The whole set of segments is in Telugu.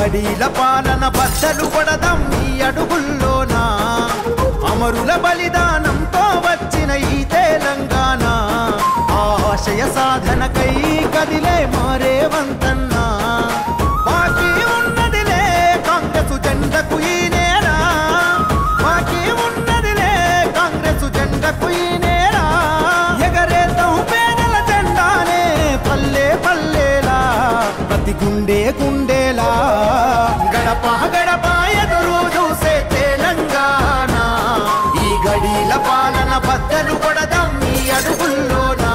గడీల పాలన బద్దలు కొడదాం ఈ అడుగుల్లోనా అమరుల బలిదానంతో వచ్చిన ఈ తెలంగాణ ఆశయ సాధనకై కదిలే మారే వంతన్నా బాకీ ఉన్నదిలే కాంగ్రెసు జెండకు ఈ నేల బాకీ ఉన్నదిలే కాంగ్రెసు జెండకు ఈ నేల ఎగరేద్దాం పేదల జెండానే పల్లె పల్లెలా ప్రతి గుండె గుండెలా గడప గడప ఎదురు చూసే తెలంగాణ ఈ గడీల పాలన బద్దలు కొడదాం ఈ అడుగుల్లోనా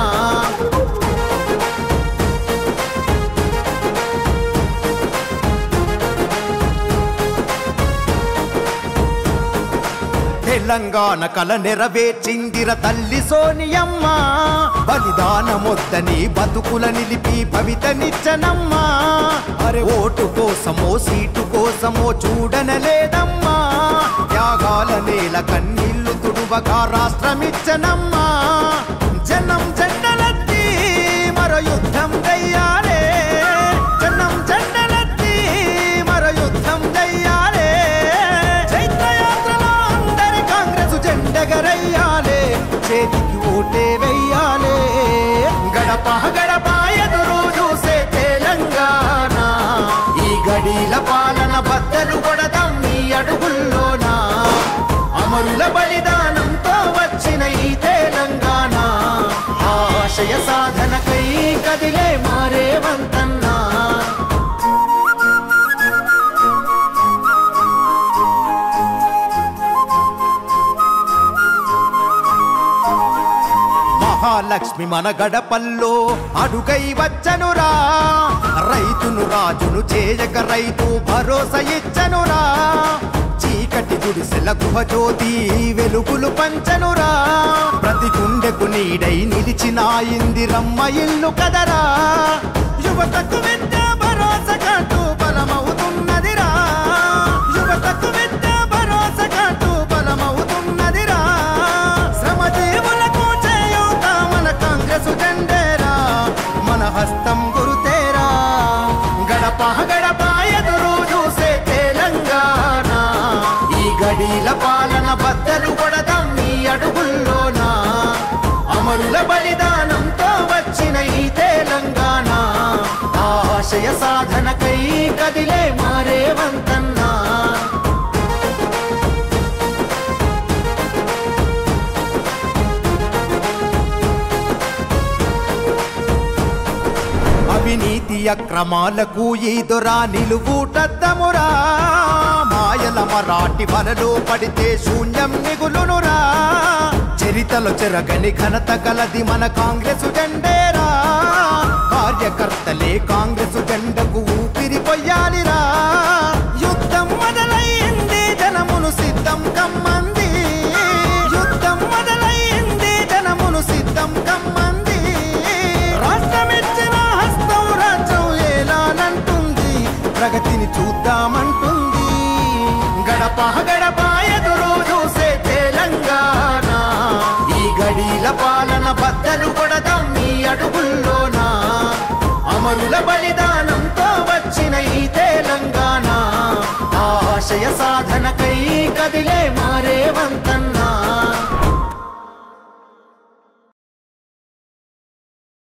తెలంగాణ కల నెరవేర్చిందిర తల్లి సోనియమ్మ బలిదానమొద్దని బతుకుల నిలిపి భవితనిచ్చనమ్మా అరే ఓటు కోసమో సీటు కోసమో చూడనలేదమ్మా త్యాగాల నేల కన్నీళ్లు తుడువగా రాష్ట్రమిచ్చనమ్మా జనం జెండలెత్తి మరో యుద్ధం చెయ్యాలే జనం జెండలెత్తి మరో యుద్ధం చెయ్యాలే చైత్రయాత్రలో అందరి కాంగ్రెస్ జెండగరయ్యాలే చేతికి ఓటే వెయ్యాలే గడప గడప ఎదురు చూసే తెలంగాణ ఈ గడీల పాలన బద్దలు కొడదాం ఈ అడుగుల్లోనా అమరుల బలిదానంతో వచ్చిన ఈ తెలంగాణ ఆశయ సాధనకై కదిలే మారే వంతన్నా మహాలక్ష్మి మన గడపల్లో అడుగై వచ్చనురా రైతును రాజును చేయక రైతు భరోసా ఇచ్చనురా చీకటి గుడిసెల గుహజ్యోతి వెలుగులు పంచనురా ప్రతి గుండెకు నీడై నిలిచిన ఇందిరమ్మ ఇల్లు కదరా యువతకు విద్య భరోసా కాటు బలమవుతున్నదిరా యువతకు విద్య భరోసా కాటు బలమవుతున్నదిరా శ్రమజీవులకు చేయూత మన కాంగ్రెస్ జెండేరా మన హస్తం గురుతేరా గడప గడప ఎదురు చూసే తెలంగాణ ఈ గడీల పాలన బద్దలు కొడదాం ఈ అడుగుల్లోనా అమరుల బలిదానంతో వచ్చిన ఈ తెలంగాణ ఆశయ సాధనకై కదిలే మారే వంతన్నా అవినీతి అక్రమాలకు ఈదురా నిలువుటద్దమురా మాయల మరాఠి వలలో పడితే శూన్యం మిగులునురా చరితలో చెరగని ఘనత కలది మన కాంగ్రెస్ జెండేరా కార్యకర్తలే కాంగ్రెస్ జెండకు ఊపిరి పొయ్యాలిరా యుద్ధం మొదలైంది జనమును సిద్ధం కమ్మంది యుద్ధం మొదలైంది జనమును సిద్ధం కమ్మంది రాష్ట్రమిచ్చిన హస్తం రాజ్యం ఏలానంటుంది ప్రగతిని చూద్దామంటుంది గడప గడప ఎదురు చూసే తెలంగాణ ఈ గడీల పాలన బద్దలు కొడదాం ఈ అడుగుల్లోనా అమరుల బలిదానంతో వచ్చిన ఈ తెలంగాణ ఆశయ సాధనకై కదిలే మారే వంతన్న